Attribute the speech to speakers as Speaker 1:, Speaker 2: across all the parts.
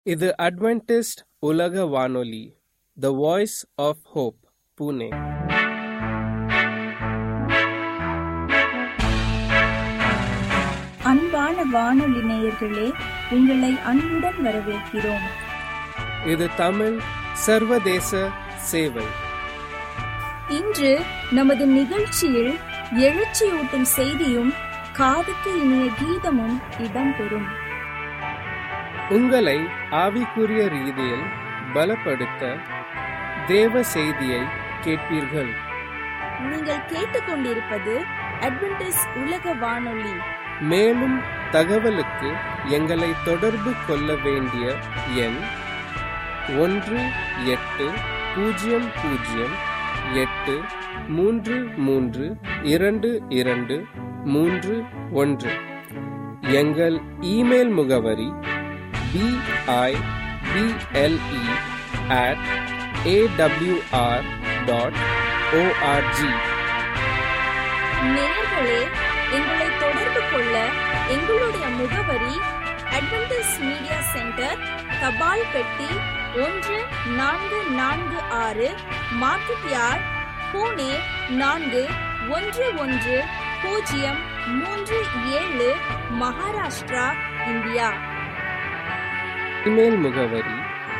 Speaker 1: இது அட்வென்டிஸ்ட் உலக வானொலி the Voice of Hope Pune
Speaker 2: அன்பான வானொலி நேயர்களே உங்களை அன்புடன் வரவேற்கிறோம்
Speaker 1: இது தமிழ் சர்வதேச சேவை
Speaker 2: இன்று நமது நிகழ்ச்சியில் எழுச்சியூட்டும் செய்தியும் காதுக்கு இனிய கீதமும் இடம்பெறும்
Speaker 1: உங்களை ஆவிக்குரிய ரீதியில் பலப்படுத்த தேவ செய்தியை கேட்பீர்கள்
Speaker 2: நீங்கள் கேட்டுக்கொண்டிருப்பது அட்வென்டிஸ் உலக வானொலி
Speaker 1: மேலும் தகவலுக்கு எங்களை தொடர்பு கொள்ள வேண்டிய எண் ஒன்று எட்டு பூஜ்ஜியம் பூஜ்ஜியம் எட்டு மூன்று மூன்று இரண்டு இரண்டு மூன்று ஒன்று எங்கள் இமெயில் முகவரி BIBLE at AWR dot ORG
Speaker 2: நேயர்களே எங்களை தொடர்பு கொள்ள எங்களுடைய முகவரி அட்வென்டிஸ் மீடியா சென்டர் தபால் பெட்டி ஒன்று நான்கு நான்கு ஆறு மார்க்கெட் யார்ட் பூனே நான்கு ஒன்று ஒன்று பூஜ்ஜியம் மூன்று ஏழு மகாராஷ்டிரா இந்தியா
Speaker 1: இமெயில் முகவரி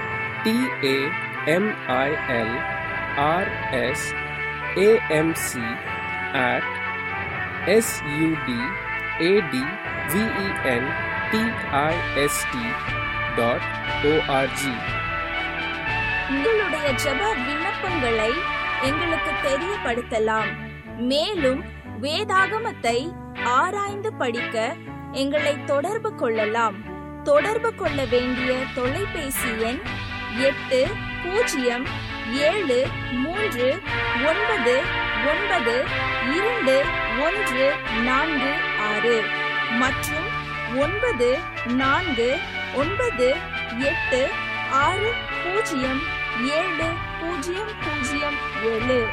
Speaker 1: T A M I L R S A M C at S U D A D V E N D I S T dot O R G
Speaker 2: உங்களுடைய ஜெப விண்ணப்பங்களை எங்களுக்கு தெரியப்படுத்தலாம் மேலும் வேதாகமத்தை ஆராய்ந்து படிக்க எங்களை தொடர்பு கொள்ளலாம் தொடர்பு கொள்ள வேண்டிய தொலைபேசி எண் எட்டு பூஜ்ஜியம் ஏழு மூன்று ஒன்பது ஒன்பது இரண்டு ஒன்று நான்கு ஆறு மற்றும் ஒன்பது நான்கு ஒன்பது எட்டு ஆறு பூஜ்ஜியம் ஏழு பூஜ்ஜியம் பூஜ்ஜியம் ஏழு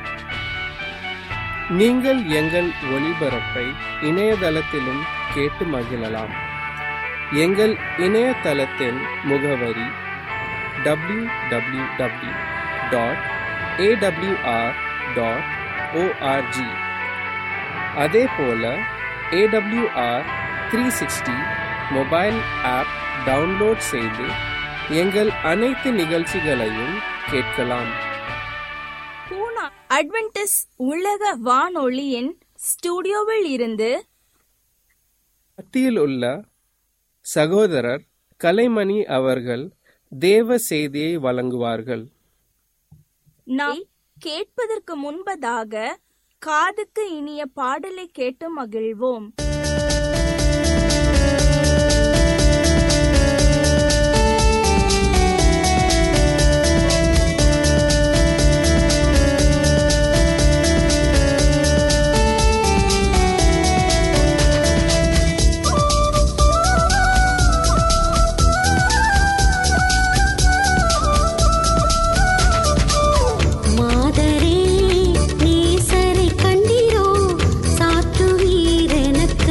Speaker 1: நீங்கள் எங்கள் ஒளிபரப்பை இணையதளத்திலும் கேட்டு மகிழலாம் எங்கள் இணையதளத்தின் முகவரி W W W dot AWR dot ORG அதே போல AWR three sixty mobile app download செய்து எங்கள் அனைத்து நிகழ்ச்சிகளையும் கேட்கலாம்
Speaker 2: பூனா அட்வென்டிஸ் உலக வானொலியின் ஸ்டுடியோவில் இருந்து
Speaker 1: மத்தியில் உள்ள சகோதரர் கலைமணி அவர்கள் தேவ செய்தியை வழங்குவார்கள்
Speaker 2: நாம் கேட்பதற்கு முன்பதாக காதுக்கு இனிய பாடலை கேட்டு மகிழ்வோம்
Speaker 3: மாதரே நேசரை கண்டிரோ சாத்துவீர் எனக்கு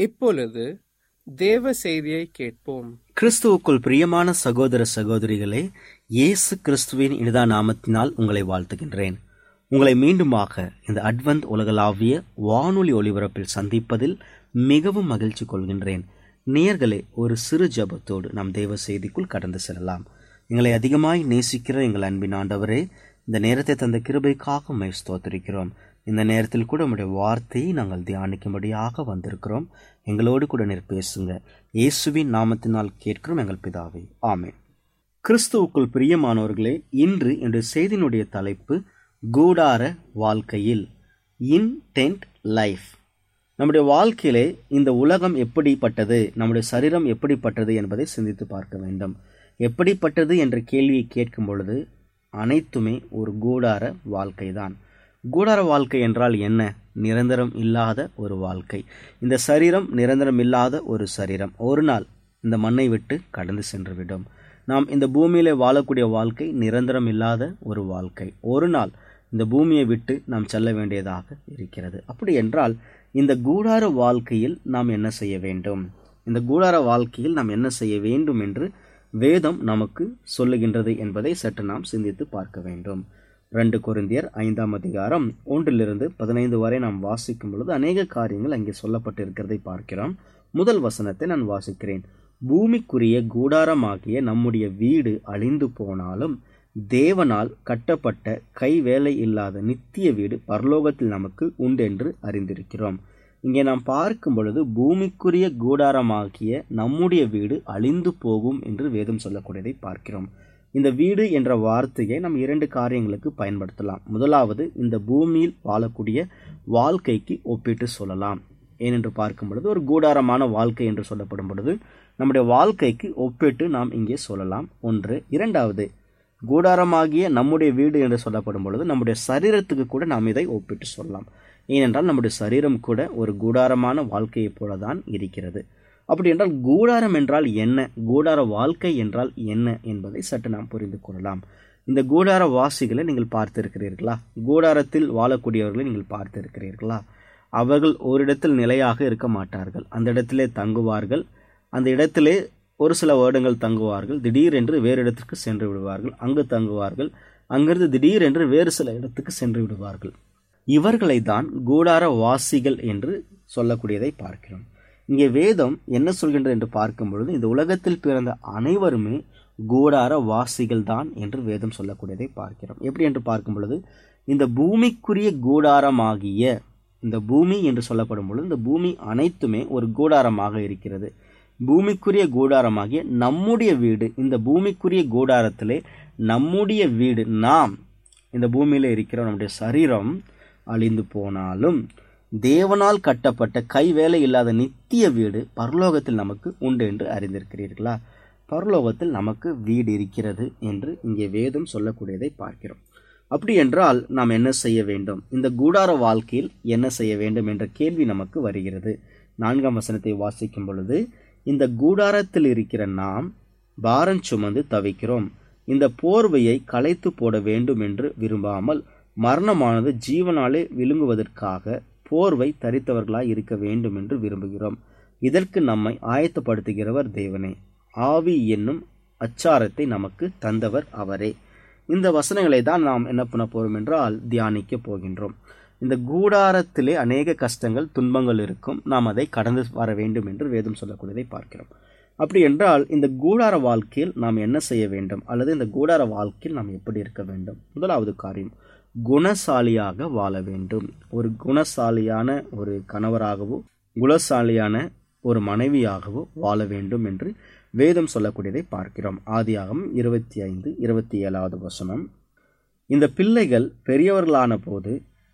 Speaker 1: இப்பொழுது தேவ செய்தியை கேட்போம்
Speaker 3: கிறிஸ்துவுக்குள் பிரியமான சகோதர சகோதரிகளே இயேசு கிறிஸ்துவின் இனிதா நாமத்தினால் உங்களை வாழ்த்துகின்றேன் உங்களை மீண்டுமாக இந்த அட்வந்த் உலகளாவிய வானொலி ஒளிபரப்பில் சந்திப்பதில் மிகவும் மகிழ்ச்சி கொள்கின்றேன் நேயர்களே ஒரு சிறு ஜபத்தோடு நாம் தேவ செய்திக்குள் கடந்து செல்லலாம் எங்களை அதிகமாய் நேசிக்கிற எங்கள் அன்பின் ஆண்டவரே இந்த நேரத்தை தந்த கிருபைக்காக உம்மை ஸ்தோத்திரிக்கிறோம் இந்த நேரத்தில் கூட உம்முடைய வார்த்தையை நாங்கள் தியானிக்கும்படியாக வந்திருக்கிறோம் எங்களோடு கூட நீர் பேசுங்க இயேசுவின் நாமத்தினால் கேட்கிறோம் எங்கள் பிதாவே ஆமென் கிறிஸ்துவுக்குள் பிரியமானவர்களே இன்று என்னுடைய செய்தியினுடைய தலைப்பு கூடார வாழ்க்கையில் இன்டென்ட் லைஃப் நம்முடைய வாழ்க்கையிலே இந்த உலகம் எப்படிப்பட்டது நம்முடைய சரீரம் எப்படிப்பட்டது என்பதை சிந்தித்து பார்க்க வேண்டும் எப்படிப்பட்டது என்ற கேள்வியை கேட்கும் பொழுது அனைத்துமே ஒரு கூடார வாழ்க்கைதான் கூடார வாழ்க்கை என்றால் என்ன நிரந்தரம் இல்லாத ஒரு வாழ்க்கை இந்த சரீரம் நிரந்தரம் இல்லாத ஒரு சரீரம் ஒரு நாள் இந்த மண்ணை விட்டு கடந்து சென்றுவிடும் நாம் இந்த பூமியிலே வாழக்கூடிய வாழ்க்கை நிரந்தரம் இல்லாத ஒரு வாழ்க்கை ஒரு நாள் இந்த பூமியை விட்டு நாம் செல்ல வேண்டியதாக இருக்கிறது அப்படி என்றால் இந்த கூடார வாழ்க்கையில் நாம் என்ன செய்ய வேண்டும் இந்த கூடார வாழ்க்கையில் நாம் என்ன செய்ய வேண்டும் என்று வேதம் நமக்கு சொல்லுகின்றது என்பதை சற்று நாம் சிந்தித்து பார்க்க வேண்டும் ரெண்டு கொரிந்தியர் ஐந்தாம் அதிகாரம் ஒன்றிலிருந்து பதினைந்து வரை நாம் வாசிக்கும் பொழுது அநேக காரியங்கள் அங்கே சொல்லப்பட்டிருக்கிறதை பார்க்கிறோம் முதல் வசனத்தை நான் வாசிக்கிறேன் பூமிக்குரிய கூடாரமாகிய நம்முடைய வீடு அழிந்து போனாலும் தேவனால் கட்டப்பட்ட கை வேலை இல்லாத நித்திய வீடு பரலோகத்தில் நமக்கு உண்டென்று அறிந்திருக்கிறோம் இங்கே நாம் பார்க்கும் பொழுது பூமிக்குரிய கூடாரமாகிய நம்முடைய வீடு அழிந்து போகும் என்று வேதம் சொல்லக்கூடியதை பார்க்கிறோம் இந்த வீடு என்ற வார்த்தையை நாம் இரண்டு காரியங்களுக்கு பயன்படுத்தலாம் முதலாவது இந்த பூமியில் வாழக்கூடிய வாழ்க்கைக்கு ஒப்பிட்டு சொல்லலாம் ஏனென்று பார்க்கும் பொழுது ஒரு கூடாரமான வாழ்க்கை என்று சொல்லப்படும் பொழுது நம்முடைய வாழ்க்கைக்கு ஒப்பிட்டு நாம் இங்கே சொல்லலாம் ஒன்று இரண்டாவது கூடாரமாகிய நம்முடைய வீடு என்று சொல்லப்படும் பொழுது நம்முடைய சரீரத்துக்கு கூட நாம் இதை ஒப்பிட்டு சொல்லலாம் ஏனென்றால் நம்முடைய சரீரம் கூட ஒரு கூடாரமான வாழ்க்கையைப் போலதான் இருக்கிறது அப்படி என்றால் கூடாரம் என்றால் என்ன கூடார வாழ்க்கை என்றால் என்ன என்பதை சற்று நாம் புரிந்து கொள்ளலாம் இந்த கூடார வாசிகளை நீங்கள் பார்த்திருக்கிறீர்களா கூடாரத்தில் வாழக்கூடியவர்களை நீங்கள் பார்த்திருக்கிறீர்களா அவர்கள் ஒரு இடத்தில் நிலையாக இருக்க மாட்டார்கள் அந்த இடத்திலே தங்குவார்கள் அந்த இடத்திலே ஒரு சில வருடங்கள் தங்குவார்கள் திடீரென்று வேறு இடத்திற்கு சென்று விடுவார்கள் அங்கு தங்குவார்கள் அங்கிருந்து திடீரென்று வேறு சில இடத்துக்கு சென்று விடுவார்கள் இவர்களை தான் கூடார வாசிகள் என்று சொல்லக்கூடியதை பார்க்கிறோம் இங்கே வேதம் என்ன சொல்கின்றது என்று பார்க்கும் பொழுது இந்த உலகத்தில் பிறந்த அனைவருமே கூடார வாசிகள் தான் என்று வேதம் சொல்லக்கூடியதை பார்க்கிறோம் எப்படி என்று பார்க்கும் பொழுது இந்த பூமிக்குரிய கூடாரமாகிய இந்த பூமி என்று சொல்லப்படும் பொழுது இந்த பூமி அனைத்துமே ஒரு கூடாரமாக இருக்கிறது பூமிக்குரிய கூடாரமாகிய நம்முடைய வீடு இந்த பூமிக்குரிய கூடாரத்திலே நம்முடைய வீடு நாம் இந்த பூமியில இருக்கிற நம்முடைய சரீரம் அழிந்து போனாலும் தேவனால் கட்டப்பட்ட கை வேலை இல்லாத நித்திய வீடு பரலோகத்தில் நமக்கு உண்டு என்று அறிந்திருக்கிறீர்களா பரலோகத்தில் நமக்கு வீடு இருக்கிறது என்று இங்கே வேதம் சொல்லக்கூடியதை பார்க்கிறோம் அப்படி என்றால் நாம் என்ன செய்ய வேண்டும் இந்த கூடார வாழ்க்கையில் என்ன செய்ய வேண்டும் என்ற கேள்வி நமக்கு வருகிறது நான்காம் வசனத்தை வாசிக்கும் பொழுது இந்த கூடாரத்தில் இருக்கிற நாம் பாரம் சுமந்து தவிக்கிறோம் இந்த போர்வையை களைத்து போட வேண்டும் என்று விரும்பாமல் மரணமானது ஜீவனாலே விழுங்குவதற்காக போர்வை தரித்தவர்களாய் இருக்க வேண்டும் என்று விரும்புகிறோம் இதற்கு நம்மை ஆயத்தப்படுத்துகிறவர் தேவனே ஆவி என்னும் அச்சாரத்தை நமக்கு தந்தவர் அவரே இந்த வசனங்களை தான் நாம் என்ன பண்ண போறோம் என்றால் தியானிக்க போகின்றோம் இந்த கூடாரத்திலே அநேக கஷ்டங்கள் துன்பங்கள் இருக்கும் நாம் அதை கடந்து வர வேண்டும் என்று வேதம் சொல்லக்கூடியதை பார்க்கிறோம் அப்படி என்றால் இந்த கூடார வாழ்க்கையில் நாம் என்ன செய்ய வேண்டும் அல்லது இந்த கூடார வாழ்க்கையில் நாம் எப்படி இருக்க வேண்டும் முதலாவது காரியம் குணசாலியாக வாழ வேண்டும் ஒரு குணசாலியான ஒரு கணவராகவோ குணசாலியான ஒரு மனைவியாகவோ வாழ வேண்டும் என்று வேதம் சொல்லக்கூடியதை பார்க்கிறோம் ஆதியாகம் இருபத்தி ஐந்து இருபத்தி ஏழாவது வசனம் இந்த பிள்ளைகள் பெரியவர்களான போது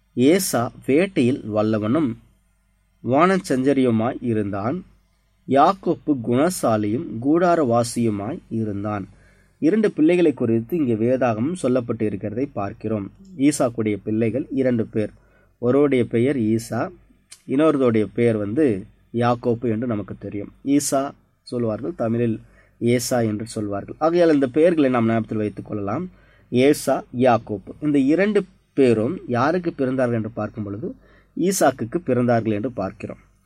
Speaker 3: ஏசா வேட்டையில் வல்லவனும் வானச்சஞ்சரியுமாய் இருந்தான் யாக்கோப்பு குணசாலியும் கூடாரவாசியுமாய் இருந்தான் இரண்டு பிள்ளைகளை குறித்து இங்கே வேதாகமும் சொல்லப்பட்டு இருக்கிறதை பார்க்கிறோம் ஈசாக்குடைய பிள்ளைகள் இரண்டு பேர் ஒருவருடைய பெயர் ஈசா இன்னொருடைய பெயர் வந்து யாக்கோப்பு என்று நமக்கு தெரியும் ஈசா சொல்வார்கள் தமிழில் ஏசா என்று சொல்வார்கள் ஆகையால் இந்த பெயர்களை நாம் ஞாபகத்தில் வைத்துக் கொள்ளலாம் ஏசா யாக்கோப்பு இந்த இரண்டு பேரும் யாருக்கு பிறந்தார்கள் என்று பார்க்கும் பொழுது ஈசாக்குக்கு பிறந்தார்கள் என்று பார்க்கிறோம்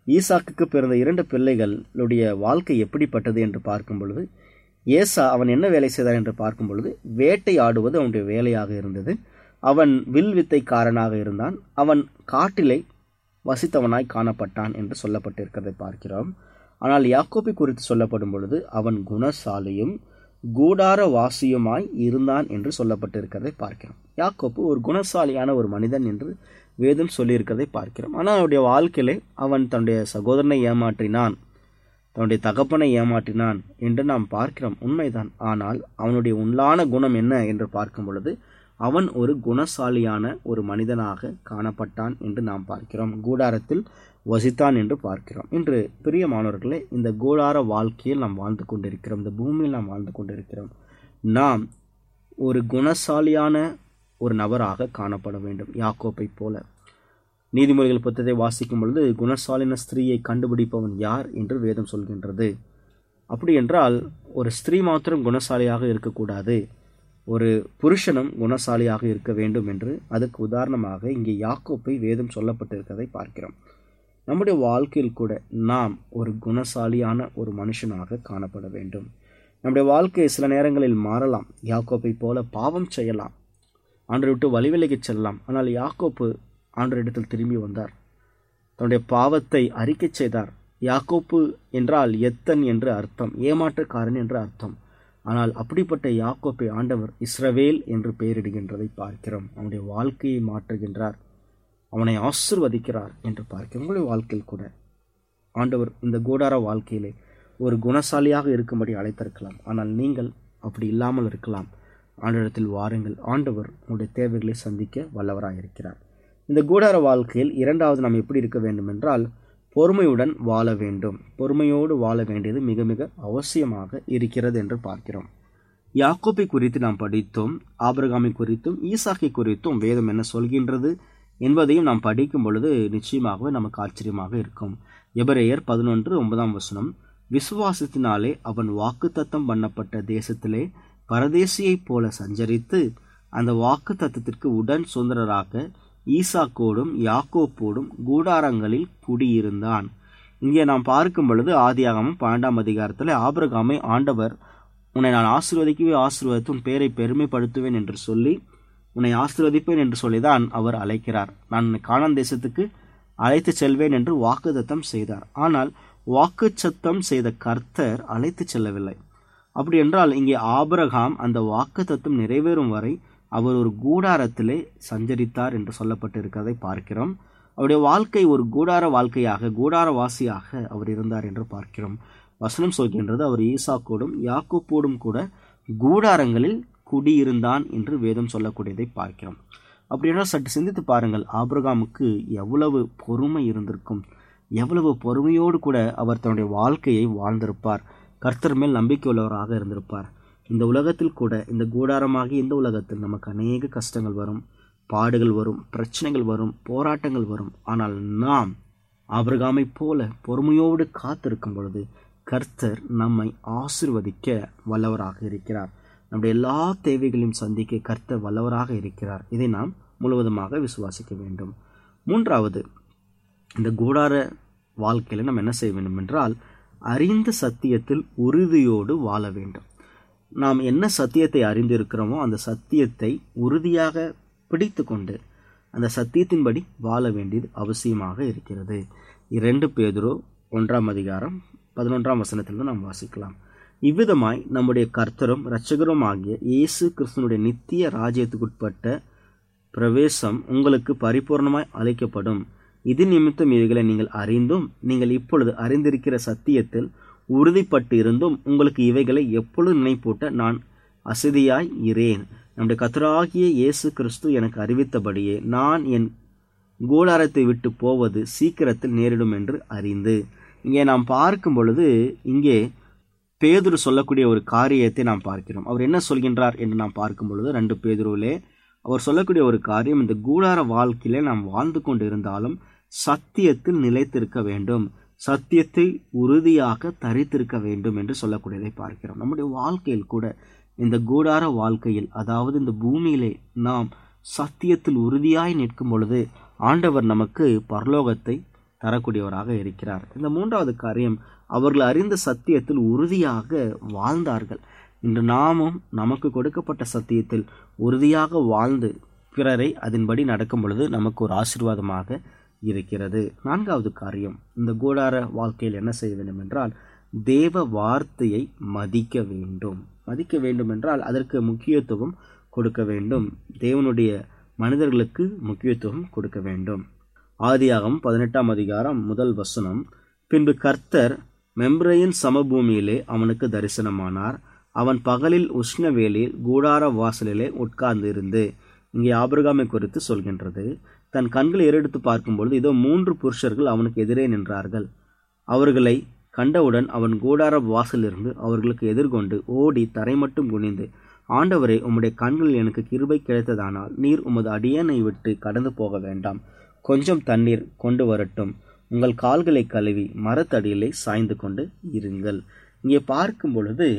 Speaker 3: ஈசாக்குக்கு பிறந்த இரண்டு பிள்ளைகளுடைய வாழ்க்கை எப்படிப்பட்டது என்று பார்க்கும் பொழுது ஏசா அவன் என்ன வேலை செய்தார் என்று பார்க்கும் பொழுது வேட்டை ஆடுவது அவனுடைய வேலையாக இருந்தது அவன் வில் வித்தைக்காரனாக இருந்தான் அவன் காட்டிலே வசித்தவனாய் காணப்பட்டான் என்று சொல்லப்பட்டிருக்கிறதை பார்க்கிறோம் ஆனால் யாக்கோபை குறித்து சொல்லப்படும் பொழுது அவன் குணசாலியும் கூடார வாசியுமாய் இருந்தான் என்று சொல்லப்பட்டிருக்கிறதை பார்க்கிறோம் யாக்கோப்பு ஒரு குணசாலியான ஒரு மனிதன் என்று வேதம் சொல்லியிருக்கிறதை பார்க்கிறோம் ஆனால் அவனுடைய வாழ்க்கையிலே அவன் தன்னுடைய சகோதரனை ஏமாற்றினான் தன்னுடைய தகப்பனை ஏமாற்றினான் என்று நாம் பார்க்கிறோம் உண்மைதான் ஆனால் அவனுடைய உண்டான குணம் என்ன என்று பார்க்கும் பொழுது அவன் ஒரு குணசாலியான ஒரு மனிதனாக காணப்பட்டான் என்று நாம் பார்க்கிறோம் கூடாரத்தில் வசித்தான் என்று பார்க்கிறோம் இன்று பிரியமானவர்களே இந்த கூடார வாழ்க்கையில் நாம் வாழ்ந்து கொண்டிருக்கிறோம் இந்த பூமியில் நாம் வாழ்ந்து கொண்டிருக்கிறோம் நாம் ஒரு குணசாலியான ஒரு நபராக காணப்பட வேண்டும் யாக்கோப்பை போல நீதிமொழிகள் புத்தகத்தை வாசிக்கும் பொழுது குணசாலின ஸ்திரீயை கண்டுபிடிப்பவன் யார் என்று வேதம் சொல்கின்றது அப்படி என்றால் ஒரு ஸ்திரீ மாத்திரம் குணசாலியாக இருக்கக்கூடாது ஒரு புருஷனும் குணசாலியாக இருக்க வேண்டும் என்று அதுக்கு உதாரணமாக இங்கே யாக்கோப்பை வேதம் சொல்லப்பட்டிருக்கிறதை பார்க்கிறோம் நம்முடைய வாழ்க்கையில் கூட நாம் ஒரு குணசாலியான ஒரு மனுஷனாக காணப்பட வேண்டும் நம்முடைய வாழ்க்கை சில நேரங்களில் மாறலாம் யாக்கோப்பை போல பாவம் செய்யலாம் ஆண்டரை விட்டு வழிவிலகிச் செல்லலாம் ஆனால் யாக்கோப்பு ஆண்டரிடத்தில் திரும்பி வந்தார் தன்னுடைய பாவத்தை அறிக்கை செய்தார் யாக்கோப்பு என்றால் எத்தன் என்று அர்த்தம் ஏமாற்றக்காரன் என்று அர்த்தம் ஆனால் அப்படிப்பட்ட யாக்கோப்பை ஆண்டவர் இஸ்ரவேல் என்று பெயரிடுகின்றதை பார்க்கிறோம் அவனுடைய வாழ்க்கையை மாற்றுகின்றார் அவனை ஆசிர்வதிக்கிறார் என்று பார்க்கிறோம் உங்களுடைய வாழ்க்கையில் கூட ஆண்டவர் இந்த கூடார வாழ்க்கையிலே ஒரு குணசாலியாக இருக்கும்படி அழைத்திருக்கலாம் ஆனால் நீங்கள் அப்படி இல்லாமல் இருக்கலாம் ஆண்டவரத்தில் வாருங்கள் ஆண்டவர் உங்களுடைய தேவைகளை சந்திக்க வல்லவராக இருக்கிறார் இந்த கூடார வாழ்க்கையில் இரண்டாவது நாம் எப்படி இருக்க வேண்டும் என்றால் பொறுமையுடன் வாழ வேண்டும் பொறுமையோடு வாழ வேண்டியது மிக மிக அவசியமாக இருக்கிறது என்று பார்க்கிறோம் யாக்கோப்பை குறித்து நாம் படித்தோம் ஆபிரகாமை குறித்தும் ஈசாக்கை குறித்தும் வேதம் என்ன சொல்கின்றது என்பதையும் நாம் படிக்கும் பொழுது நிச்சயமாகவே நமக்கு ஆச்சரியமாக இருக்கும் எபிரேயர் பதினொன்று ஒன்பதாம் வசனம் விசுவாசத்தினாலே அவன் வாக்குத்தத்தம் பண்ணப்பட்ட தேசத்திலே பரதேசியைப் போல சஞ்சரித்து அந்த வாக்கு தத்தத்திற்கு உடன் சுதந்திரராக ஈசாக்கோடும் யாக்கோப்போடும் கூடாரங்களில் குடியிருந்தான் இங்கே நாம் பார்க்கும் பொழுது ஆதியாகமும் பன்னெண்டாம் அதிகாரத்தில் ஆபிரகாமை ஆண்டவர் உன்னை நான் ஆசீர்வதிக்கவே ஆசீர்வதித்து உன் பேரை பெருமைப்படுத்துவேன் என்று சொல்லி உன்னை ஆசீர்வதிப்பேன் என்று சொல்லிதான் அவர் அழைக்கிறார் நான் உன்னை காணான் தேசத்துக்கு அழைத்து செல்வேன் என்று வாக்குத்தத்தம் செய்தார் ஆனால் வாக்குச்சத்தம் செய்த கர்த்தர் அழைத்து செல்லவில்லை அப்படி என்றால் இங்கே ஆபிரகாம் அந்த வாக்குத்தத்தம் நிறைவேறும் வரை அவர் ஒரு கூடாரத்திலே சஞ்சரித்தார் என்று சொல்லப்பட்டிருக்கிறதை பார்க்கிறோம் அவருடைய வாழ்க்கை ஒரு கூடார வாழ்க்கையாக கூடாரவாசியாக அவர் இருந்தார் என்று பார்க்கிறோம் வசனம் சொல்கின்றது அவர் ஈசாக்கோடும் யாக்கோப்போடும் கூட கூடாரங்களில் குடியிருந்தான் என்று வேதம் சொல்லக்கூடியதை பார்க்கிறோம் அப்படின்னா சற்று சிந்தித்து பாருங்கள் ஆபிரகாமுக்கு எவ்வளவு பொறுமை இருந்திருக்கும் எவ்வளவு பொறுமையோடு கூட அவர் தன்னுடைய வாழ்க்கையை வாழ்ந்திருப்பார் கர்த்தர் மேல் நம்பிக்கை உள்ளவராக இருந்திருப்பார் இந்த உலகத்தில் கூட இந்த கூடாரமாகி இந்த உலகத்தில் நமக்கு அநேக கஷ்டங்கள் வரும் பாடுகள் வரும் பிரச்சனைகள் வரும் போராட்டங்கள் வரும் ஆனால் நாம் ஆபிரகாமை போல பொறுமையோடு காத்திருக்கும் பொழுது கர்த்தர் நம்மை ஆசிர்வதிக்க வல்லவராக இருக்கிறார் நம்முடைய எல்லா தேவைகளையும் சந்திக்க கர்த்தர் வல்லவராக இருக்கிறார் இதை நாம் முழுவதுமாக விசுவாசிக்க வேண்டும் மூன்றாவது இந்த கூடார வாழ்க்கையில் நம்ம என்ன செய்ய வேண்டும் என்றால் அறிந்த சத்தியத்தில் உறுதியோடு வாழ வேண்டும் நாம் என்ன சத்தியத்தை அறிந்திருக்கிறோமோ அந்த சத்தியத்தை உறுதியாக பிடித்து கொண்டு அந்த சத்தியத்தின்படி வாழ வேண்டியது அவசியமாக இருக்கிறது இரண்டு பேதுரோ ஒன்றாம் அதிகாரம் பதினொன்றாம் வசனத்திலிருந்து நாம் வாசிக்கலாம் இவ்விதமாய் நம்முடைய கர்த்தரும் இரட்சகரும் ஆகிய இயேசு கிறிஸ்தனுடைய நித்திய ராஜ்யத்துக்குட்பட்ட பிரவேசம் உங்களுக்கு பரிபூர்ணமாய் அளிக்கப்படும் இது நிமித்தம் இவைகளை நீங்கள் அறிந்தும் நீங்கள் இப்பொழுது அறிந்திருக்கிற சத்தியத்தில் உறுதிப்பட்டு இருந்தும் உங்களுக்கு இவைகளை எப்பொழுது நினைப்பூட்ட நான் அசதியாய் இரேன் நம்முடைய கத்தராகிய இயேசு கிறிஸ்து எனக்கு அறிவித்தபடியே நான் என் கூடாரத்தை விட்டு போவது சீக்கிரத்தில் நேரிடும் என்று அறிந்து இங்கே நாம் பார்க்கும் பொழுது இங்கே பேதுரு சொல்லக்கூடிய ஒரு காரியத்தை நாம் பார்க்கிறோம் அவர் என்ன சொல்கின்றார் என்று நாம் பார்க்கும் பொழுது ரெண்டு பேதுருவிலே அவர் சொல்லக்கூடிய ஒரு காரியம் இந்த கூடார வாழ்க்கையிலே நாம் வாழ்ந்து கொண்டு இருந்தாலும் சத்தியத்தில் நிலைத்திருக்க வேண்டும் சத்தியத்தை உறுதியாக தரித்திருக்க வேண்டும் என்று சொல்லக்கூடியதை பார்க்கிறோம் நம்முடைய வாழ்க்கையில் கூட இந்த கூடார வாழ்க்கையில் அதாவது இந்த பூமியிலே நாம் சத்தியத்தில் உறுதியாய் நிற்கும் பொழுது ஆண்டவர் நமக்கு பரலோகத்தை தரக்கூடியவராக இருக்கிறார் இந்த மூன்றாவது காரியம் அவர்கள் அறிந்த சத்தியத்தில் உறுதியாக வாழ்ந்தார்கள் இன்று நாமும் நமக்கு கொடுக்கப்பட்ட சத்தியத்தில் உறுதியாக வாழ்ந்து பிறரை அதன்படி நடக்கும் பொழுது நமக்கு ஒரு ஆசீர்வாதமாக இருக்கிறது நான்காவது காரியம் இந்த கூடார வாழ்க்கையில் என்ன செய்ய வேண்டும் என்றால் தேவ வார்த்தையை மதிக்க வேண்டும் மதிக்க வேண்டும் என்றால் அதற்கு முக்கியத்துவம் கொடுக்க வேண்டும் தேவனுடைய மனிதர்களுக்கு முக்கியத்துவம் கொடுக்க வேண்டும் ஆதியாகம் பதினெட்டாம் அதிகாரம் முதல் வசனம் பின்பு கர்த்தர் மெம்ரையின் சமபூமியிலே அவனுக்கு தரிசனமானார் அவன் பகலில் உஷ்ணவேலில் கூடார வாசலிலே உட்கார்ந்திருந்து இங்கே ஆபிரகாமை குறித்து சொல்கின்றது தன் கண்களை ஏறெடுத்து பார்க்கும்பொழுது இதோ மூன்று புருஷர்கள் அவனுக்கு எதிரே நின்றார்கள் அவர்களை கண்டவுடன் அவன் கூடார வாசலிருந்து அவர்களுக்கு எதிர்கொண்டு ஓடி தரை மட்டும் குனிந்து ஆண்டவரே உம்முடைய கண்களில் எனக்கு கிருபை கிடைத்ததானால் நீர் உமது அடியனை விட்டு கடந்து போக வேண்டாம் கொஞ்சம் தண்ணீர் கொண்டு வரட்டும் உங்கள் கால்களை கழுவி மரத்தடியிலே சாய்ந்து கொண்டு இருங்கள் இங்கே பார்க்கும் பொழுது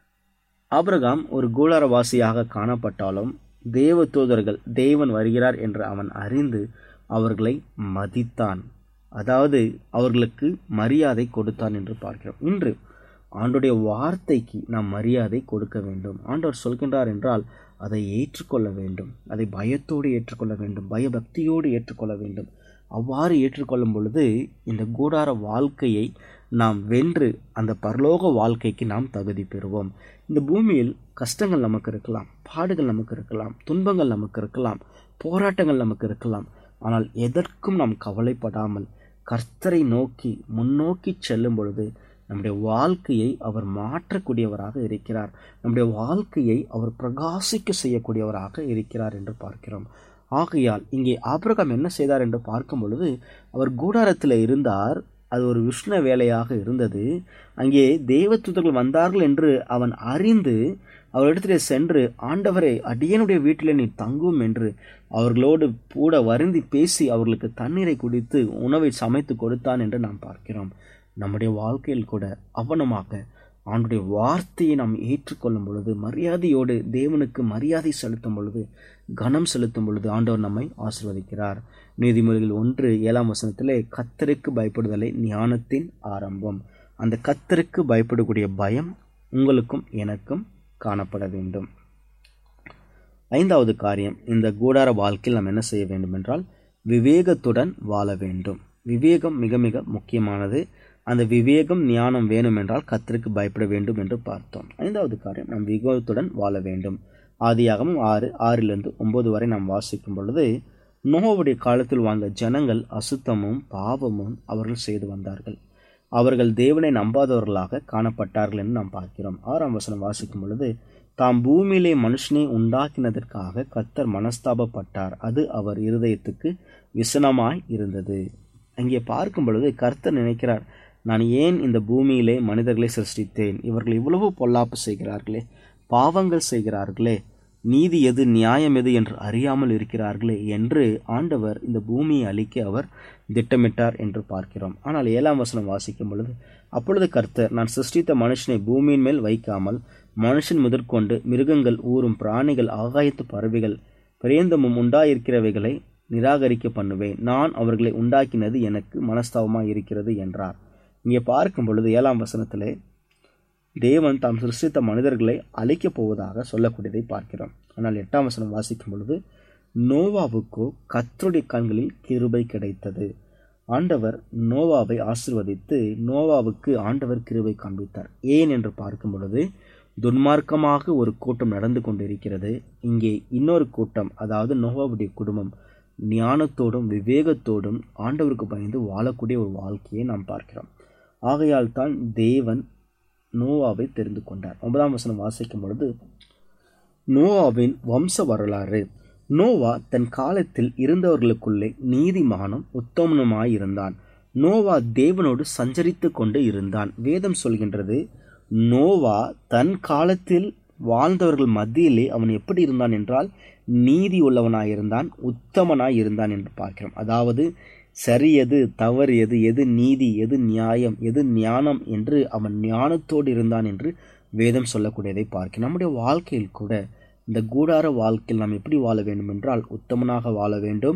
Speaker 3: ஆபிரகாம் ஒரு கூடாரவாசியாக காணப்பட்டாலும் தேவ தூதர்கள் தேவன் வருகிறார் என்று அவன் அறிந்து அவர்களை மதித்தான் அதாவது அவர்களுக்கு மரியாதை கொடுத்தான் என்று பார்க்கிறோம் இன்று ஆண்டுடைய வார்த்தைக்கு நாம் மரியாதை கொடுக்க வேண்டும் ஆண்டவர் சொல்கின்றார் என்றால் அதை ஏற்றுக்கொள்ள வேண்டும் அதை பயத்தோடு ஏற்றுக்கொள்ள வேண்டும் பயபக்தியோடு ஏற்றுக்கொள்ள வேண்டும் அவ்வாறு ஏற்றுக்கொள்ளும் பொழுது இந்த கூடார வாழ்க்கையை நாம் வென்று அந்த பரலோக வாழ்க்கைக்கு நாம் தகுதி பெறுவோம் இந்த பூமியில் கஷ்டங்கள் நமக்கு இருக்கலாம் பாடுகள் நமக்கு இருக்கலாம் துன்பங்கள் நமக்கு இருக்கலாம் போராட்டங்கள் நமக்கு இருக்கலாம் ஆனால் எதற்கும் நாம் கவலைப்படாமல் கர்த்தரை நோக்கி முன்னோக்கி செல்லும் பொழுது நம்முடைய வாழ்க்கையை அவர் மாற்றக்கூடியவராக இருக்கிறார் நம்முடைய வாழ்க்கையை அவர் பிரகாசிக்க செய்யக்கூடியவராக இருக்கிறார் என்று பார்க்கிறோம் ஆகையால் இங்கே ஆபிரகாம் என்ன செய்தார் என்று பார்க்கும் பொழுது அவர் கூடாரத்தில் இருந்தார் அது ஒரு விஷ்ண வேலையாக இருந்தது அங்கே தேவதூதர்கள் வந்தார்கள் என்று அவன் அறிந்து அவரிடத்திலே சென்று ஆண்டவரை அடியனுடைய வீட்டிலே நீ தங்கும் என்று அவர்களோடு கூட வருந்தி பேசி அவர்களுக்கு தண்ணீரை குடித்து உணவை சமைத்து கொடுத்தான் என்று நாம் பார்க்கிறோம் நம்முடைய வாழ்க்கையில் கூட அவனமாக ஆண்டுடைய வார்த்தையை நாம் ஏற்றுக்கொள்ளும் பொழுது மரியாதையோடு தேவனுக்கு மரியாதை செலுத்தும் பொழுது கனம் செலுத்தும் பொழுது ஆண்டவர் நம்மை ஆசிர்வதிக்கிறார் நீதிமொழிகள் ஒன்று ஏழாம் வசனத்திலே கத்தருக்கு பயப்படுதலை ஞானத்தின் ஆரம்பம் அந்த கத்தருக்கு பயப்படக்கூடிய பயம் உங்களுக்கும் எனக்கும் காணப்பட வேண்டும் ஐந்தாவது காரியம் இந்த கூடார வாழ்க்கையில் நாம் என்ன செய்ய வேண்டும் என்றால் விவேகத்துடன் வாழ வேண்டும் விவேகம் மிக மிக முக்கியமானது அந்த விவேகம் ஞானம் வேணும் என்றால் கத்தருக்கு பயப்பட வேண்டும் என்று பார்த்தோம் ஐந்தாவது காரியம் நாம் விவேகத்துடன் வாழ வேண்டும் ஆதியாகமும் ஆறு ஆறிலிருந்து ஒன்பது வரை நாம் வாசிக்கும் பொழுது நோவுடைய காலத்தில் வாழ்ந்த ஜனங்கள் அசுத்தமும் பாவமும் அவர்கள் செய்து வந்தார்கள் அவர்கள் தேவனை நம்பாதவர்களாக காணப்பட்டார்கள் என்று நாம் பார்க்கிறோம் ஆறாம் வசனம் வாசிக்கும் பொழுது தாம் பூமியிலே மனுஷனை உண்டாக்கினதற்காக கத்தர் மனஸ்தாபப்பட்டார் அது அவர் இருதயத்துக்கு விசனமாய் இருந்தது அங்கே பார்க்கும் பொழுது கர்த்தர் நினைக்கிறார் நான் ஏன் இந்த பூமியிலே மனிதர்களை சிருஷ்டித்தேன் இவர்கள் இவ்வளவு பொல்லாப்பு செய்கிறார்களே பாவங்கள் செய்கிறார்களே நீதி எது நியாயம் எது என்று அறியாமல் இருக்கிறார்களே என்று ஆண்டவர் இந்த பூமியை அழிக்க அவர் திட்டமிட்டார் என்று பார்க்கிறோம் ஆனால் ஏழாம் வசனம் வாசிக்கும் பொழுது அப்பொழுது கர்த்தர் நான் சிருஷ்டித்த மனுஷனை பூமியின் மேல் வைக்காமல் மனுஷன் முதற்கொண்டு மிருகங்கள் ஊறும் பிராணிகள் ஆகாயத்து பறவைகள் பிரேந்தமும் உண்டாயிருக்கிறவைகளை நிராகரிக்க பண்ணுவேன் நான் அவர்களை உண்டாக்கினது எனக்கு மனஸ்தாபமாக இருக்கிறது என்றார் இங்கே பார்க்கும் பொழுது ஏழாம் வசனத்திலே தேவன் தாம் சிருஷ்டித்த மனிதர்களை அழிக்கப் போவதாக சொல்லக்கூடியதை பார்க்கிறோம் ஆனால் எட்டாம் வசனம் வாசிக்கும் பொழுது நோவாவுக்கோ கத்தருடைய கண்களில் கிருபை கிடைத்தது ஆண்டவர் நோவாவை ஆசிர்வதித்து நோவாவுக்கு ஆண்டவர் கிருபை காண்பித்தார் ஏன் என்று பார்க்கும் பொழுது துன்மார்க்கமாக ஒரு கூட்டம் நடந்து கொண்டிருக்கிறது இங்கே இன்னொரு கூட்டம் அதாவது நோவாவுடைய குடும்பம் ஞானத்தோடும் விவேகத்தோடும் ஆண்டவருக்கு பயந்து வாழக்கூடிய ஒரு வாழ்க்கையை நாம் பார்க்கிறோம் ஆகையால் தான் தேவன் நோவாவை தெரிந்து கொண்டார் ஒன்பதாம் வசனம் வாசிக்கும் பொழுது நோவாவின் வம்ச வரலாறு நோவா தன் காலத்தில் இருந்தவர்களுக்குள்ளே நீதிமானும் உத்தமனுமாயிருந்தான் நோவா தேவனோடு சஞ்சரித்து கொண்டு இருந்தான் வேதம் சொல்கின்றது நோவா தன் காலத்தில் வாழ்ந்தவர்கள் மத்தியிலே அவன் எப்படி இருந்தான் என்றால் நீதி உள்ளவனாயிருந்தான் உத்தமனாய் இருந்தான் என்று பார்க்கிறோம் அதாவது சரி எது தவறு எது எது நீதி எது நியாயம் எது ஞானம் என்று அவன் ஞானத்தோடு இருந்தான் என்று வேதம் சொல்லக்கூடியதை பார்க்கிறோம் நம்முடைய வாழ்க்கையில் கூட இந்த கூடார வாழ்க்கையில் நாம் எப்படி வாழ வேண்டும் என்றால் உத்தமனாக வாழ வேண்டும்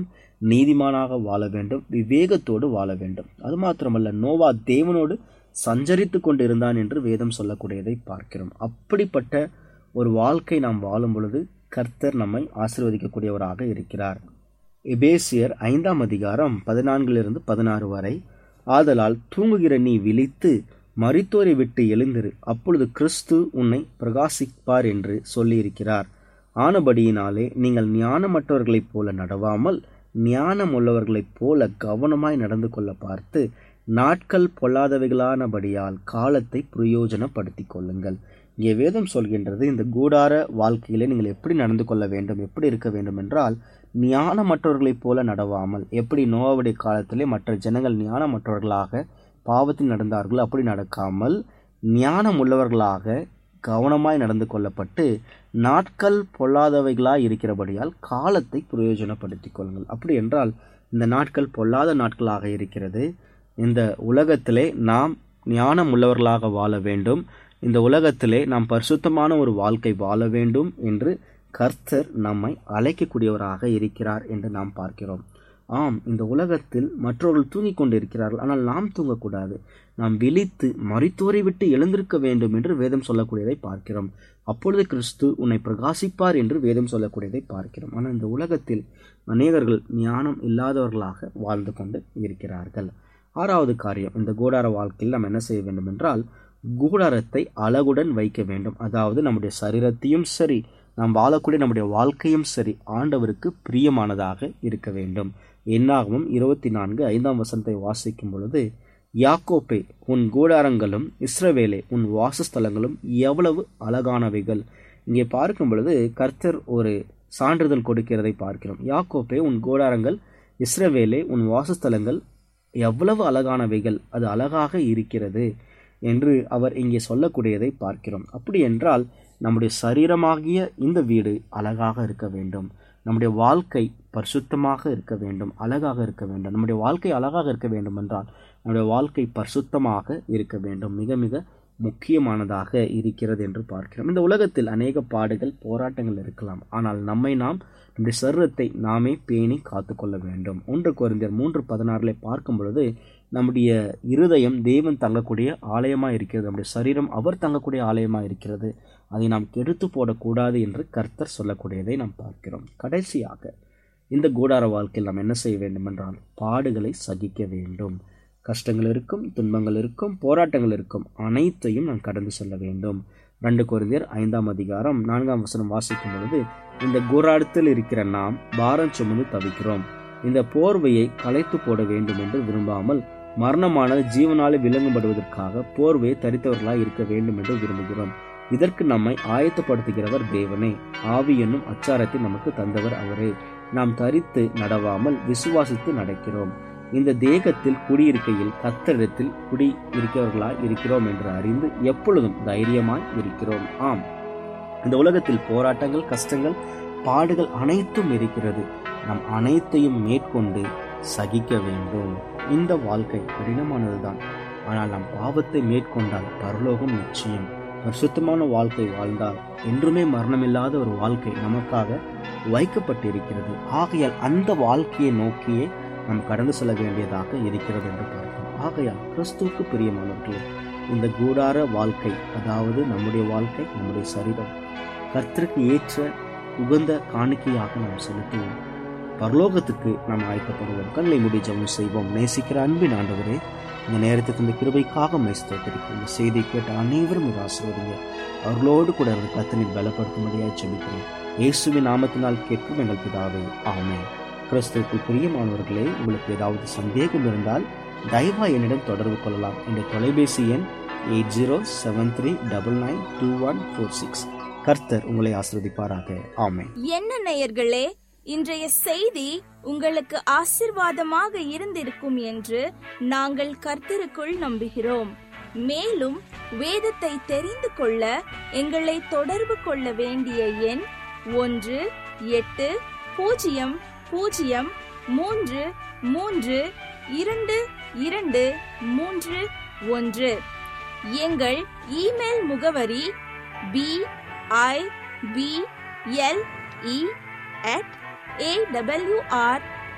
Speaker 3: நீதிமானாக வாழ வேண்டும் விவேகத்தோடு வாழ வேண்டும் அது மாத்திரமல்ல நோவா தேவனோடு சஞ்சரித்து கொண்டிருந்தான் என்று வேதம் சொல்லக்கூடியதை பார்க்கிறோம் அப்படிப்பட்ட ஒரு வாழ்க்கை நாம் வாழும் பொழுது கர்த்தர் நம்மை ஆசீர்வதிக்கக்கூடியவராக இருக்கிறார் எபேசியர் ஐந்தாம் அதிகாரம் பதினான்கிலிருந்து பதினாறு வரை ஆதலால் தூங்குகிற நீ விழித்து மரித்தோரை விட்டு எழுந்திரு அப்பொழுது கிறிஸ்து உன்னை பிரகாசிப்பார் என்று சொல்லியிருக்கிறார் ஆனபடியினாலே நீங்கள் ஞானமற்றவர்களைப் போல நடவாமல் ஞானம் உள்ளவர்களைப் போல கவனமாய் நடந்து கொள்ள பார்த்து நாட்கள் பொல்லாதவைகளானபடியால் காலத்தை பிரயோஜனப்படுத்திக் கொள்ளுங்கள் இங்கே வேதம் சொல்கின்றது இந்த கூடார வாழ்க்கையிலே நீங்கள் எப்படி நடந்து கொள்ள வேண்டும் எப்படி இருக்க வேண்டும் என்றால் ஞானமற்றவர்களைப் போல நடவாமல் எப்படி நோவாவுடைய காலத்திலே மற்ற ஜனங்கள் ஞானமற்றவர்களாக பாவத்தில் நடந்தார்களோ அப்படி நடக்காமல் ஞானம் உள்ளவர்களாக கவனமாய் நடந்து கொள்ளப்பட்டு நாட்கள் பொல்லாதவைகளாய் இருக்கிறபடியால் காலத்தை பிரயோஜனப்படுத்திக் கொள்ளுங்கள் அப்படி என்றால் இந்த நாட்கள் பொல்லாத நாட்களாக இருக்கிறது இந்த உலகத்திலே நாம் ஞானம் உள்ளவர்களாக வாழ வேண்டும் இந்த உலகத்திலே நாம் பரிசுத்தமான ஒரு வாழ்க்கை வாழ வேண்டும் என்று கர்த்தர் நம்மை அழைக்கக்கூடியவராக இருக்கிறார் என்று நாம் பார்க்கிறோம் ஆம் இந்த உலகத்தில் மற்றவர்கள் தூங்கிக் கொண்டிருக்கிறார்கள் ஆனால் நாம் தூங்கக்கூடாது நாம் விழித்து மறித்தோரை விட்டு எழுந்திருக்க வேண்டும் என்று வேதம் சொல்லக்கூடியதை பார்க்கிறோம் அப்பொழுது கிறிஸ்து உன்னை பிரகாசிப்பார் என்று வேதம் சொல்லக்கூடியதை பார்க்கிறோம் ஆனால் இந்த உலகத்தில் அநேகர்கள் ஞானம் இல்லாதவர்களாக வாழ்ந்து கொண்டு இருக்கிறார்கள் ஆறாவது காரியம் இந்த கூடார வாழ்க்கையில் நாம் என்ன செய்ய வேண்டும் என்றால் கூடாரத்தை அழகுடன் வைக்க வேண்டும் அதாவது நம்முடைய சரீரத்தையும் சரி நாம் வாழக்கூடிய நம்முடைய வாழ்க்கையும் சரி ஆண்டவருக்கு பிரியமானதாக இருக்க வேண்டும் என்னாகவும் இருபத்தி நான்கு ஐந்தாம் வசனத்தை வாசிக்கும் பொழுது யாக்கோப்பே உன் கூடாரங்களும் இஸ்ரவேலே உன் வாசஸ்தலங்களும் எவ்வளவு அழகானவைகள் இங்கே பார்க்கும் பொழுது கர்த்தர் ஒரு சான்றிதழ் கொடுக்கிறதை பார்க்கிறோம் யாக்கோப்பே உன் கூடாரங்கள் இஸ்ரவேலே உன் வாசஸ்தலங்கள் எவ்வளவு அழகானவைகள் அது அழகாக இருக்கிறது என்று அவர் இங்கே சொல்லக்கூடியதை பார்க்கிறோம் அப்படி என்றால் நம்முடைய சரீரமாகிய இந்த வீடு அழகாக இருக்க வேண்டும் நம்முடைய வாழ்க்கை பரிசுத்தமாக இருக்க வேண்டும் அழகாக இருக்க வேண்டும் நம்முடைய வாழ்க்கை அழகாக இருக்க வேண்டும் என்றால் நம்முடைய வாழ்க்கை பரிசுத்தமாக இருக்க வேண்டும் மிக மிக முக்கியமானதாக இருக்கிறது என்று பார்க்கிறோம் இந்த உலகத்தில் அநேக பாடுகள் போராட்டங்கள் இருக்கலாம் ஆனால் நம்மை நாம் நம்முடைய சரீரத்தை நாமே பேணி காத்துக்கொள்ள வேண்டும் ஒன்று குறைந்தர் மூன்று பதினாறுல பார்க்கும் பொழுது நம்முடைய இருதயம் தேவன் தங்கக்கூடிய ஆலயமாக இருக்கிறது நம்முடைய சரீரம் அவர் தங்கக்கூடிய ஆலயமாக இருக்கிறது அதை நாம் கெடுத்து போடக்கூடாது என்று கர்த்தர் சொல்லக்கூடியதை நாம் பார்க்கிறோம் கடைசியாக இந்த கூடார வாழ்க்கையில் நாம் என்ன செய்ய வேண்டும் என்றால் பாடுகளை சகிக்க வேண்டும் கஷ்டங்கள் இருக்கும் துன்பங்கள் இருக்கும் போராட்டங்கள் இருக்கும் அனைத்தையும் நாம் கடந்து செல்ல வேண்டும் ரெண்டு குருந்தியர் ஐந்தாம் அதிகாரம் நான்காம் வசனம் வாசிக்கும் பொழுது இந்த கூராடத்தில் இருக்கிற நாம் பாரம் சுமந்து தவிக்கிறோம் இந்த போர்வையை களைத்து போட வேண்டும் என்று விரும்பாமல் மரணமானது ஜீவனாலே விளங்குபடுவதற்காக போர்வையை தரித்தவர்களாய் இருக்க வேண்டும் என்று விரும்புகிறோம் இதற்கு நம்மை ஆயத்தப்படுத்துகிறவர் தேவனே ஆவி என்னும் அச்சாரத்தை நமக்கு தந்தவர் அவரே நாம் தரித்து நடவாமல் விசுவாசித்து நடக்கிறோம் இந்த தேகத்தில் குடியிருக்கையில் கத்தரிடத்தில் குடி இருக்கிறவர்களாய் இருக்கிறோம் என்று அறிந்து எப்பொழுதும் தைரியமாய் இருக்கிறோம் ஆம் இந்த உலகத்தில் போராட்டங்கள் கஷ்டங்கள் பாடுகள் அனைத்தும் இருக்கிறது நாம் அனைத்தையும் மேற்கொண்டு சகிக்க வேண்டும் இந்த வாழ்க்கை கடினமானதுதான் ஆனால் நாம் பாவத்தை மேற்கொண்டால் பரலோகம் நிச்சயம் பரிசுத்தமான வாழ்க்கை வாழ்ந்தால் என்றுமே மரணமில்லாத ஒரு வாழ்க்கை நமக்காக வைக்கப்பட்டிருக்கிறது ஆகையால் அந்த வாழ்க்கையை நோக்கியே நாம் கடந்து செல்ல வேண்டியதாக இருக்கிறது என்று பார்க்கிறோம் ஆகையால் கிறிஸ்துவுக்கு பிரியமானவர்களே இந்த கூடார வாழ்க்கை அதாவது நம்முடைய வாழ்க்கை நம்முடைய சரீரம் கர்த்தருக்கு ஏற்ற உகந்த காணிக்கையாக நாம் செலுத்துவோம் பரலோகத்துக்கு நாம் ஆயத்தப்படுவோம் கண்களை முடி ஜெபம் செய்வோம் நேசிக்கிற அன்பின் ஆண்டவரே இந்த நேரத்துக்கு இந்த கிருபைக்காக மைஸ்தோத்திருக்கும் இந்த செய்தியை கேட்ட அனைவரும் இதை ஆசிர்வதிங்க அவர்களோடு கூட அவர்கள் கத்தனை பலப்படுத்தும்படியாக ஜெபிக்கிறேன் இயேசுவின் நாமத்தினால் கேட்கும் எங்கள் பிதாவே ஆமே கிறிஸ்துவுக்கு பிரியமானவர்களே உங்களுக்கு ஏதாவது சந்தேகம் இருந்தால் தயவா என்னிடம் தொடர்பு கொள்ளலாம் என்ற தொலைபேசி எண் eight zero seven three double nine two one four six கர்த்தர் உங்களை ஆசிர்வதிப்பாராக ஆமே
Speaker 2: என்ன நேயர்களே இன்றைய செய்தி உங்களுக்கு ஆசிர்வாதமாக இருந்திருக்கும் என்று நாங்கள் கர்த்தருக்குள் நம்புகிறோம் மேலும் வேதத்தை தெரிந்து கொள்ள எங்களை தொடர்பு கொள்ள வேண்டிய எண் ஒன்று எட்டு பூஜ்ஜியம் பூஜ்ஜியம் மூன்று மூன்று இரண்டு இரண்டு மூன்று ஒன்று எங்கள் இமெயில் முகவரி B I B L E at AWR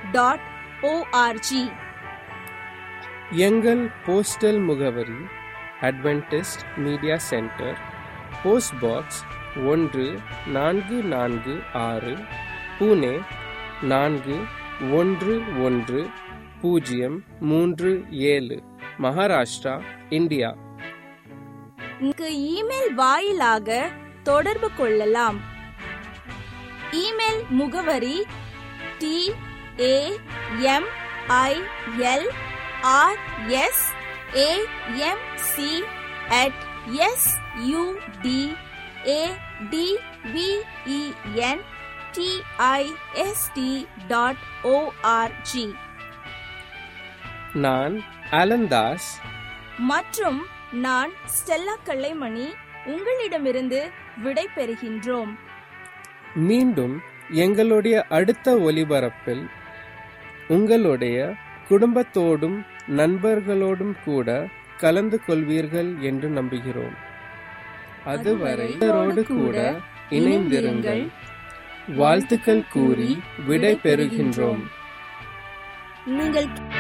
Speaker 2: dot ORG
Speaker 1: எங்கள் போஸ்டல் முகவரி Adventist Media Centre post box ஒன்று நான்கு நான்கு ஆறு புனே நான்கு ஒன்று ஒன்று பூஜ்ஜியம் மூன்று ஏழு மகாராஷ்டிரா இந்தியா
Speaker 2: இங்கு இமெயில் வாயிலாக தொடர்பு கொள்ளலாம் இமெயில் முகவரி T A M I L R S A M C at S U D A D V E N T I S T dot ORG
Speaker 1: நான் அலந்தாஸ்
Speaker 2: மற்றும் நான் ஸ்டெல்லா கல்லைமணி உங்களிடமிருந்து விடை பெறுகின்றோம்
Speaker 1: மீண்டும் எங்களுடைய அடுத்த ஒலிபரப்பில் உங்களுடைய குடும்பத்தோடும் நண்பர்களோடும் கூட கலந்து கொள்வீர்கள் என்று நம்புகிறோம் அதுவரை இவரோடு கூட இணைந்திருங்கள் வாழ்த்துக்கள் கூறி விடை பெறுகின்றோம்
Speaker 2: நீங்கள்